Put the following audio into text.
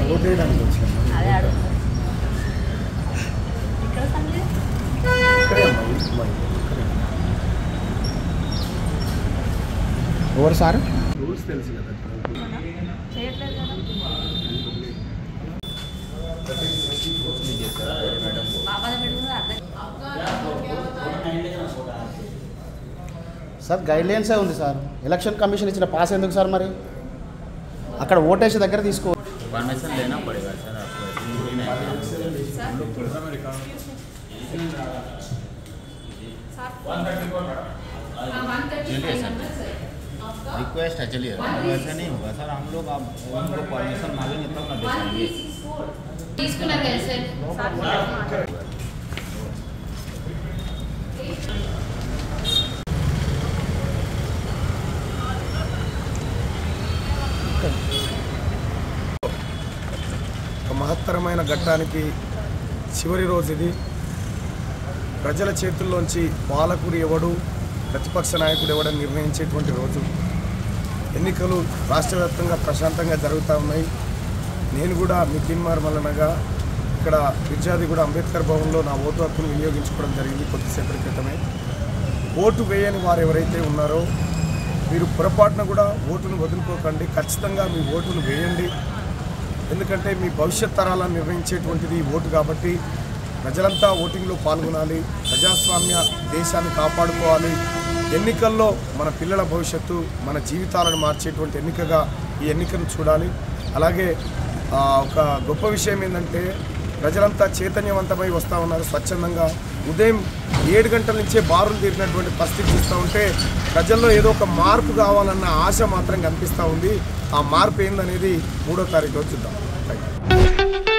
Vote వేయడానికి వచ్చాను అదే అడుగు ఇక్కడ సంజయ్ ఇక్కడే అమ్మా ఈ అమ్మాయి ఇక్కడే. ఎవరు సార్ రూల్స్ తెలుసు కదా చేయట్లేదు కదా బాబా దగ్గర కూడా అర్థం సార్ గైడ్ లైన్సే ఉంది సార్ ఎలక్షన్ కమిషన్ ఇచ్చిన పాస్ ఎందుకు సార్ మరి అక్కడ ఓటేసే దగ్గర తీసుకో परमिशन लेना पड़ेगा सर आपको थोड़ी ना रिक्वेस्ट है चलिए वैसे नहीं होगा सर हम लोग आप उनको परमिशन मांगेंगे तब ना दे पाएंगे తీసుకున్నారు కదా సార్ ఒక మహత్తరమైన ఘట్టానికి చివరి రోజు ఇది ప్రజల చేతుల్లోంచి పాలకుడు ఎవడు ప్రతిపక్ష నాయకుడు ఎవడని నిర్ణయించేటువంటి రోజు ఎన్నికలు రాష్ట్ర వ్యాప్తంగా ప్రశాంతంగా జరుగుతూ ఉన్నాయి నేను కూడా నితిన్ మల్లనగా ఇక్కడ విద్యార్థిగూడ అంబేద్కర్ భవన్లో నా ఓటు హక్కును వినియోగించుకోవడం జరిగింది కొద్దిసేపటి క్రితమే ఓటు వేయని వారు ఎవరైతే ఉన్నారో మీరు పొరపాటున కూడా ఓటును వదులుకోకండి ఖచ్చితంగా మీ ఓటును వేయండి ఎందుకంటే మీ భవిష్యత్ తరాలను నిర్ణయించేటువంటిది ఈ ఓటు కాబట్టి ప్రజలంతా ఓటింగ్లో పాల్గొనాలి ప్రజాస్వామ్య దేశాన్ని కాపాడుకోవాలి ఎన్నికల్లో మన పిల్లల భవిష్యత్తు మన జీవితాలను మార్చేటువంటి ఎన్నికగా ఈ ఎన్నికను చూడాలి అలాగే ఆ, ఒక గొప్ప విషయం ఏంటంటే ప్రజలంతా చైతన్యవంతమై వస్తూ ఉన్నారు స్వచ్ఛందంగా ఉదయం ఏడు గంటల నుంచే బారులు తీరినటువంటి పరిస్థితి చూస్తూ ఉంటే ప్రజల్లో ఏదో ఒక మార్పు కావాలన్న ఆశ మాత్రం కనిపిస్తూ ఉంది ఆ మార్పు ఏందనేది మూడో తారీఖు రోజు చూద్దాం థ్యాంక్ యూ